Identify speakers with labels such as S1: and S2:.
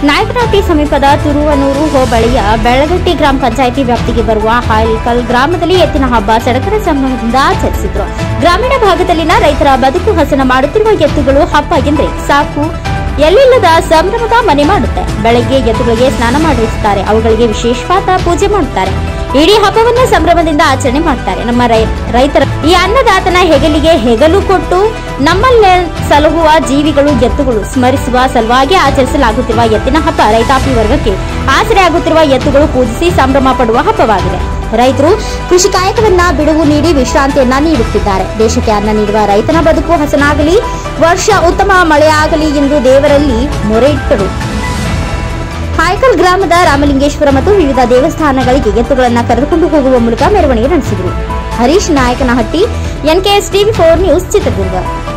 S1: ನಾಯಕನಹಟ್ಟಿ ಸಮೀಪದ ತುರುವನೂರು ಹೋಬಳಿಯ ಬೆಳಗಟ್ಟಿ ಗ್ರಾಮ ಪಂಚಾಯಿತಿ ವ್ಯಾಪ್ತಿಗೆ ಬರುವ ಹಾಯ್ಕಲ್ ಗ್ರಾಮದಲ್ಲಿ ಎತ್ತಿನ ಹಬ್ಬ ಸಡಗರ ಸಂಭ್ರಮದಿಂದ ಆಚರಿಸಿದ್ರು ಗ್ರಾಮೀಣ ಭಾಗದಲ್ಲಿನ ರೈತರ ಬದುಕು ಹಸನ ಮಾಡುತ್ತಿರುವ ಎತ್ತುಗಳು ಹಬ್ಬ ಎಂದ್ರೆ ಸಾಕು ಎಲ್ಲಿಲ್ಲದ ಸಂಭ್ರಮದ ಮನೆ ಮಾಡುತ್ತೆ ಬೆಳಗ್ಗೆ ಎತ್ತುಗಳಿಗೆ ಸ್ನಾನ ಮಾಡಿಸುತ್ತಾರೆ ಅವುಗಳಿಗೆ ವಿಶೇಷವಾದ ಪೂಜೆ ಮಾಡುತ್ತಾರೆ ಇಡೀ ಹಬ್ಬವನ್ನ ಸಂಭ್ರಮದಿಂದ ಆಚರಣೆ ಮಾಡ್ತಾರೆ ನಮ್ಮ ರೈ- ರೈತರ ಈ ಅನ್ನದಾತನ ಹೆಗಲಿಗೆ ಹೆಗಲು ಕೊಟ್ಟು ನಮ್ಮಲ್ಲಿ ಸಲಹುವ ಜೀವಿಗಳು ಎತ್ತುಗಳು ಸ್ಮರಿಸುವ ಸಲುವಾಗಿ ಆಚರಿಸಲಾಗುತ್ತಿರುವ ಎತ್ತಿನ ಹಬ್ಬ ರೈತಾಪಿ ವರ್ಗಕ್ಕೆ ಆಸರೆ ಆಗುತ್ತಿರುವ ಎತ್ತುಗಳು ಪೂಜಿಸಿ ಸಂಭ್ರಮ ಪಡುವ ಹಬ್ಬವಾಗಿದೆ ರೈತರು ಕೃಷಿ ಕಾಯಕವನ್ನ ಬಿಡುವು ನೀಡಿ ವಿಶ್ರಾಂತಿಯನ್ನ ನೀಡುತ್ತಿದ್ದಾರೆ ದೇಶಕ್ಕೆ ಅನ್ನ ನೀಡುವ ರೈತನ ಬದುಕು ಹಸನಾಗಲಿ ವರ್ಷ ಉತ್ತಮ ಮಳೆಯಾಗಲಿ ಎಂದು ದೇವರಲ್ಲಿ ಮೊರೆ ಇಟ್ಟರು ಹಾಯ್ಕಲ್ ಗ್ರಾಮದ ರಾಮಲಿಂಗೇಶ್ವರ ಮತ್ತು ವಿವಿಧ ದೇವಸ್ಥಾನಗಳಿಗೆ ಎತ್ತುಗಳನ್ನು ಕರೆದುಕೊಂಡು ಹೋಗುವ ಮೂಲಕ ಮೆರವಣಿಗೆ ನಡೆಸಿದರು Harish Nayakanahatti NKS TV four news Chitradurga